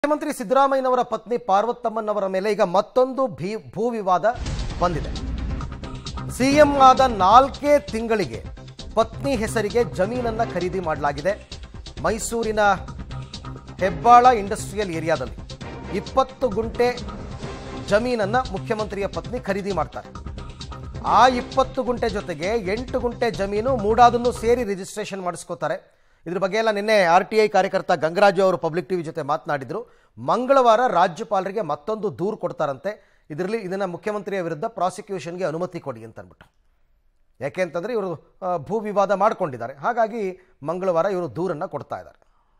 ಮುಖ್ಯಮಂತ್ರಿ ಸಿದ್ದರಾಮಯ್ಯನವರ ಪತ್ನಿ ಪಾರ್ವತಮ್ಮನವರ ಮೇಲೆ ಈಗ ಮತ್ತೊಂದು ಭೀ ಭೂ ವಿವಾದ ಬಂದಿದೆ ಸಿಎಂ ಆದ ನಾಲ್ಕೇ ತಿಂಗಳಿಗೆ ಪತ್ನಿ ಹೆಸರಿಗೆ ಜಮೀನನ್ನ ಖರೀದಿ ಮಾಡಲಾಗಿದೆ ಮೈಸೂರಿನ ಹೆಬ್ಬಾಳ ಇಂಡಸ್ಟ್ರಿಯಲ್ ಏರಿಯಾದಲ್ಲಿ ಇಪ್ಪತ್ತು ಗುಂಟೆ ಜಮೀನನ್ನ ಮುಖ್ಯಮಂತ್ರಿಯ ಪತ್ನಿ ಖರೀದಿ ಮಾಡ್ತಾರೆ ಆ ಇಪ್ಪತ್ತು ಗುಂಟೆ ಜೊತೆಗೆ ಎಂಟು ಗುಂಟೆ ಜಮೀನು ಮೂಡಾದನ್ನು ಸೇರಿ ರಿಜಿಸ್ಟ್ರೇಷನ್ ಮಾಡಿಸ್ಕೋತಾರೆ ಇದ್ರ ಬಗ್ಗೆ ಎಲ್ಲ ನಿನ್ನೆ ಆರ್ ಟಿ ಐ ಕಾರ್ಯಕರ್ತ ಗಂಗರಾಜು ಅವರು ಪಬ್ಲಿಕ್ ಟಿವಿ ಜೊತೆ ಮಾತನಾಡಿದ್ರು ಮಂಗಳವಾರ ರಾಜ್ಯಪಾಲರಿಗೆ ಮತ್ತೊಂದು ದೂರು ಕೊಡ್ತಾರಂತೆ ಇದರಲ್ಲಿ ಇದನ್ನ ಮುಖ್ಯಮಂತ್ರಿಯ ವಿರುದ್ಧ ಪ್ರಾಸಿಕ್ಯೂಷನ್ಗೆ ಅನುಮತಿ ಕೊಡಿ ಅಂತ ಅಂದ್ಬಿಟ್ಟು ಯಾಕೆ ಅಂತಂದ್ರೆ ಇವರು ಆ, ಭೂ ವಿವಾದ ಮಾಡ್ಕೊಂಡಿದ್ದಾರೆ ಹಾಗಾಗಿ ಮಂಗಳವಾರ ಇವರು ದೂರನ್ನ ಕೊಡ್ತಾ ಇದ್ದಾರೆ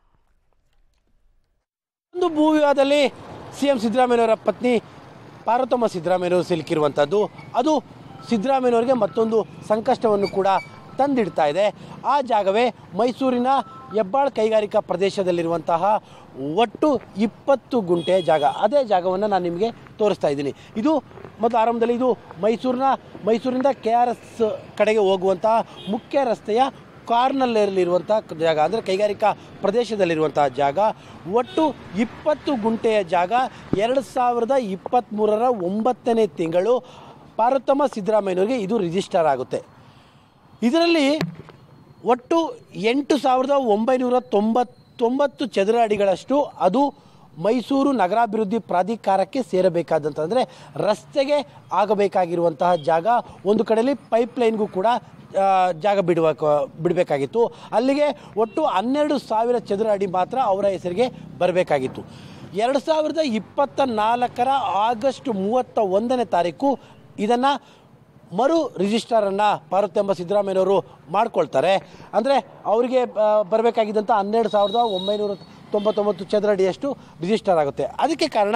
ಒಂದು ಭೂ ವಿವಾದದಲ್ಲಿ ಸಿ ಎಂ ಸಿದ್ದರಾಮಯ್ಯವರ ಪತ್ನಿ ಪಾರ್ವತಮ್ಮ ಸಿದ್ದರಾಮಯ್ಯವರು ಸಿಲುಕಿರುವಂಥದ್ದು ಅದು ಸಿದ್ದರಾಮಯ್ಯನವರಿಗೆ ಮತ್ತೊಂದು ಸಂಕಷ್ಟವನ್ನು ಕೂಡ ತಂದಿಡ್ತಾ ಇದೆ ಆ ಜಾಗವೇ ಮೈಸೂರಿನ ಹೆಬ್ಬಾಳ್ ಕೈಗಾರಿಕಾ ಪ್ರದೇಶದಲ್ಲಿರುವಂತಹ ಒಟ್ಟು ಇಪ್ಪತ್ತು ಗುಂಟೆ ಜಾಗ ಅದೇ ಜಾಗವನ್ನು ನಾನು ನಿಮಗೆ ತೋರಿಸ್ತಾ ಇದ್ದೀನಿ ಇದು ಮೊದಲು ಆರಂಭದಲ್ಲಿ ಇದು ಮೈಸೂರಿನ ಮೈಸೂರಿಂದ ಕೆ ಆರ್ ಎಸ್ ಕಡೆಗೆ ಹೋಗುವಂತಹ ಮುಖ್ಯ ರಸ್ತೆಯ ಕಾರ್ನಲ್ಲಿರುವಂಥ ಜಾಗ ಅಂದರೆ ಕೈಗಾರಿಕಾ ಪ್ರದೇಶದಲ್ಲಿರುವಂತಹ ಜಾಗ ಒಟ್ಟು ಇಪ್ಪತ್ತು ಗುಂಟೆಯ ಜಾಗ ಎರಡು ಸಾವಿರದ ಇಪ್ಪತ್ತ್ಮೂರರ ಒಂಬತ್ತನೇ ತಿಂಗಳು ಪಾರ್ವತಮ್ಮ ಸಿದ್ದರಾಮಯ್ಯನವರಿಗೆ ಇದು ರಿಜಿಸ್ಟರ್ ಆಗುತ್ತೆ ಇದರಲ್ಲಿ ಒಟ್ಟು ಎಂಟು ಸಾವಿರದ ಒಂಬೈನೂರ ತೊಂಬತ್ತೊಂಬತ್ತು ಚದರ ಅಡಿಗಳಷ್ಟು ಅದು ಮೈಸೂರು ನಗರಾಭಿವೃದ್ಧಿ ಪ್ರಾಧಿಕಾರಕ್ಕೆ ಸೇರಬೇಕಾದಂಥ ಅಂದರೆ ರಸ್ತೆಗೆ ಆಗಬೇಕಾಗಿರುವಂತಹ ಜಾಗ ಒಂದು ಕಡೆಯಲ್ಲಿ ಪೈಪ್ಲೈನ್ಗೂ ಕೂಡ ಆ, ಜಾಗ ಬಿಡುವ ಬಿಡಬೇಕಾಗಿತ್ತು ಅಲ್ಲಿಗೆ ಒಟ್ಟು ಹನ್ನೆರಡು ಸಾವಿರ ಚದರ ಅಡಿ ಮಾತ್ರ ಅವರ ಹೆಸರಿಗೆ ಬರಬೇಕಾಗಿತ್ತು ಎರಡು ಸಾವಿರದ ಇಪ್ಪತ್ತ ನಾಲ್ಕರ ಆಗಸ್ಟ್ ಮೂವತ್ತ ಒಂದನೇ ತಾರೀಕು ಇದನ್ನು ಮರು ರಿಜಿಸ್ಟರನ್ನು ಪಾರ್ವತಂಬ ಸಿದ್ದರಾಮಯ್ಯನವರು ಮಾಡ್ಕೊಳ್ತಾರೆ ಅಂದರೆ ಅವರಿಗೆ ಬರಬೇಕಾಗಿದ್ದಂಥ ಹನ್ನೆರಡು ಸಾವಿರದ ಒಂಬೈನೂರ ತೊಂಬತ್ತೊಂಬತ್ತು ಚದರ ಅಡಿಯಷ್ಟು ರಿಜಿಸ್ಟರ್ ಆಗುತ್ತೆ ಅದಕ್ಕೆ ಕಾರಣ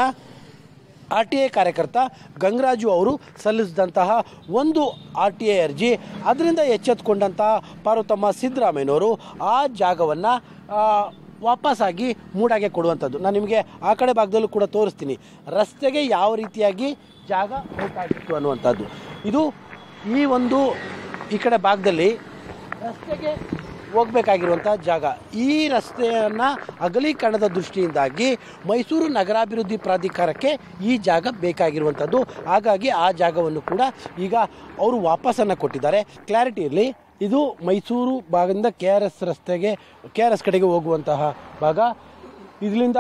ಆರ್ ಟಿ ಐ ಕಾರ್ಯಕರ್ತ ಗಂಗರಾಜು ಅವರು ಸಲ್ಲಿಸಿದಂತಹ ಒಂದು ಆರ್ ಟಿ ಐ ಅರ್ಜಿ ಅದರಿಂದ ಎಚ್ಚೆತ್ತುಕೊಂಡಂತಹ ಪಾರ್ವತಮ್ಮ ಸಿದ್ದರಾಮಯ್ಯನವರು ಆ ಜಾಗವನ್ನು ವಾಪಸ್ಸಾಗಿ ಮೂಡಾಗೆ ಕೊಡುವಂಥದ್ದು ನಾನು ನಿಮಗೆ ಆ ಕಡೆ ಭಾಗದಲ್ಲೂ ಕೂಡ ತೋರಿಸ್ತೀನಿ ರಸ್ತೆಗೆ ಯಾವ ರೀತಿಯಾಗಿ ಜಾಗ ಬೇಕಾಗಿತ್ತು ಅನ್ನುವಂಥದ್ದು ಇದು ಈ ಒಂದು ಈ ಕಡೆ ಭಾಗದಲ್ಲಿ ರಸ್ತೆಗೆ ಹೋಗಬೇಕಾಗಿರುವಂಥ ಜಾಗ ಈ ರಸ್ತೆಯನ್ನು ಅಗಲೀಕರಣದ ದೃಷ್ಟಿಯಿಂದಾಗಿ ಮೈಸೂರು ನಗರಾಭಿವೃದ್ಧಿ ಪ್ರಾಧಿಕಾರಕ್ಕೆ ಈ ಜಾಗ ಬೇಕಾಗಿರುವಂಥದ್ದು ಹಾಗಾಗಿ ಆ ಜಾಗವನ್ನು ಕೂಡ ಈಗ ಅವರು ವಾಪಸ್ಸನ್ನು ಕೊಟ್ಟಿದ್ದಾರೆ ಕ್ಲಾರಿಟಿ ಇರಲಿ ಇದು ಮೈಸೂರು ಭಾಗದಿಂದ ಕೆ ಆರ್ ಎಸ್ ರಸ್ತೆಗೆ ಕೆ ಆರ್ ಎಸ್ ಕಡೆಗೆ ಹೋಗುವಂತಹ ಭಾಗ ಇದರಿಂದ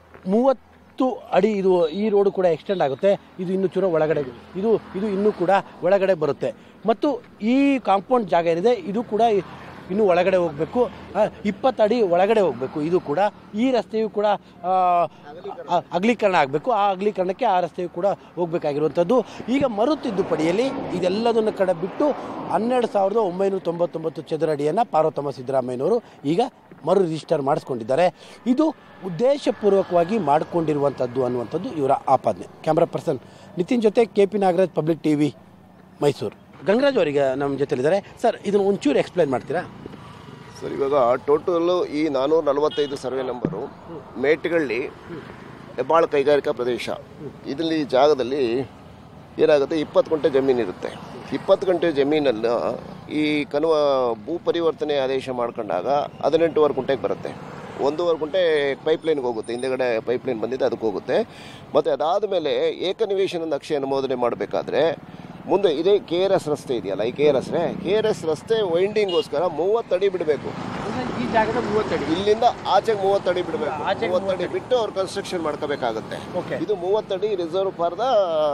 ಮೂವತ್ತು ಅಡಿ ಇದು ಈ ರೋಡು ಕೂಡ ಎಕ್ಸ್ಟೆಂಡ್ ಆಗುತ್ತೆ ಇದು ಇನ್ನೂ ಚೂರ ಒಳಗಡೆ ಇದು ಇದು ಇನ್ನೂ ಕೂಡ ಒಳಗಡೆ ಬರುತ್ತೆ ಮತ್ತು ಈ ಕಾಂಪೌಂಡ್ ಜಾಗ ಏನಿದೆ ಇದು ಕೂಡ ಇನ್ನೂ ಒಳಗಡೆ ಹೋಗಬೇಕು ಇಪ್ಪತ್ತು ಅಡಿ ಒಳಗಡೆ ಹೋಗಬೇಕು ಇದು ಕೂಡ ಈ ರಸ್ತೆಯು ಕೂಡ ಆ, ಆ, ಅಗಲೀಕರಣ ಆಗಬೇಕು ಆ ಅಗಲೀಕರಣಕ್ಕೆ ಆ ರಸ್ತೆಯು ಕೂಡ ಹೋಗಬೇಕಾಗಿರುವಂಥದ್ದು ಈಗ ಮರು ತಿದ್ದುಪಡಿಯಲ್ಲಿ ಇದೆಲ್ಲದನ್ನು ಕಡೆ ಬಿಟ್ಟು ಹನ್ನೆರಡು ಸಾವಿರದ ಒಂಬೈನೂರ ತೊಂಬತ್ತೊಂಬತ್ತು ಚದರ ಅಡಿಯನ್ನು ಪಾರ್ವತಮ್ಮ ಸಿದ್ದರಾಮಯ್ಯನವರು ಈಗ ಮರು ರಿಜಿಸ್ಟರ್ ಮಾಡಿಸ್ಕೊಂಡಿದ್ದಾರೆ ಇದು ಉದ್ದೇಶಪೂರ್ವಕವಾಗಿ ಮಾಡಿಕೊಂಡಿರುವಂಥದ್ದು ಅನ್ನುವಂಥದ್ದು ಇವರ ಆಪಾದನೆ ಕ್ಯಾಮ್ರಾ ಪರ್ಸನ್ ನಿತಿನ್ ಜೊತೆ K P Nagaraj public T V Mysuru Gangaraj ಅವರಿಗೆ ನಮ್ಮ ಜೊತೆಲಿದ್ದಾರೆ ಸರ್ ಇದನ್ನು ಒಂಚೂರು ಎಕ್ಸ್ಪ್ಲೈನ್ ಮಾಡ್ತೀರಾ ಸರ್ ಇವಾಗ ಟೋಟಲ್ಲು ಈ ನಾನ್ನೂರ ನಲವತ್ತೈದು ಸರ್ವೆ ನಂಬರು ಮೇಟ್ಗಳ್ಳಿ ಹೆಬ್ಬಾಳ ಕೈಗಾರಿಕಾ ಪ್ರದೇಶ ಇದರಲ್ಲಿ ಈ ಜಾಗದಲ್ಲಿ ಏನಾಗುತ್ತೆ ಇಪ್ಪತ್ತು ಗಂಟೆ ಜಮೀನಿರುತ್ತೆ ಇಪ್ಪತ್ತು ಗಂಟೆ ಜಮೀನನ್ನು ಈ ಕನುವ ಭೂ ಪರಿವರ್ತನೆ ಆದೇಶ ಮಾಡ್ಕೊಂಡಾಗ ಹದಿನೆಂಟುವರೆ ಗುಂಟೆಗೆ ಬರುತ್ತೆ ಒಂದೂವರೆ ಗುಂಟೆ ಪೈಪ್ಲೈನ್ಗೆ ಹೋಗುತ್ತೆ ಹಿಂದೆಗಡೆ ಪೈಪ್ಲೈನ್ ಬಂದಿದೆ ಅದಕ್ಕೆ ಹೋಗುತ್ತೆ ಮತ್ತು ಅದಾದ ಮೇಲೆ ಏಕನಿವೇಶನ ನಕ್ಷೆ ಅನುಮೋದನೆ ಮಾಡಬೇಕಾದ್ರೆ ಮುಂದೆ ಇದೇ ಕೆ ಆರ್ ಎಸ್ ರಸ್ತೆ ಇದೆಯಲ್ಲ ಈ K R S K R S ರಸ್ತೆ ವೈಂಡಿಂಗ್ಗೋಸ್ಕರ ಮೂವತ್ತು ಅಡಿ ಬಿಡಬೇಕು ಈ ಜಾಗದ ಮೂವತ್ತಡಿ ಇಲ್ಲಿಂದ ಆಚೆಗೆ ಮೂವತ್ತಡಿ ಬಿಡಬೇಕು ಮೂವತ್ತಡಿ ಬಿಟ್ಟು ಅವ್ರು ಕನ್ಸ್ಟ್ರಕ್ಷನ್ ಮಾಡ್ಕೋಬೇಕಾಗುತ್ತೆ Okay. ಇದು ಮೂವತ್ತಡಿ ರಿಸರ್ವ್ ಫಾರ್ ದ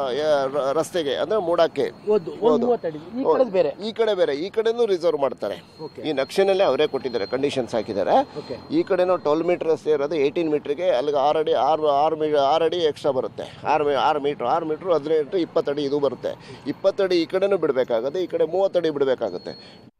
ರಸ್ತೆಗೆ ಅಂದ್ರೆ ಮೂಡಕ್ಕೆ ಒಂದು ಒಂದು ಮೂವತ್ತಡಿ ಈ ಕಡೆದು ಬೇರೆ ಈ ಕಡೆ ಬೇರೆ ಈ ಕಡೆನೂ ರಿಸರ್ವ್ ಮಾಡ್ತಾರೆ Okay. ಈ ನಕ್ಷೆನಲ್ಲೇ ಅವರೇ ಕೊಟ್ಟಿದ್ದಾರೆ ಕಂಡೀಷನ್ಸ್ ಹಾಕಿದ್ದಾರೆ Okay. ಈ ಕಡೆನೂ ಟ್ವೆಲ್ ಮೀಟರ್ ರಸ್ತೆ ಇರೋದು ಏಯ್ಟೀನ್ ಮೀಟ್ರಿಗೆ ಅಲ್ಲಿಗೆ ಆರು ಅಡಿ ಆರು ಆರು ಮೀ ಆರು ಅಡಿ ಎಕ್ಸ್ಟ್ರಾ ಬರುತ್ತೆ ಆರು ಮೀ ಆರು ಮೀಟ್ರ್ ಆರು ಮೀಟ್ರ್ ಹದಿನೆಂಟು ಇಪ್ಪತ್ತಡಿ ಇದು ಬರುತ್ತೆ ಇಪ್ಪತ್ತಡಿ ಈ ಕಡೆನೂ ಬಿಡಬೇಕಾಗುತ್ತೆ ಈ ಕಡೆ ಮೂವತ್ತಡಿ ಬಿಡಬೇಕಾಗುತ್ತೆ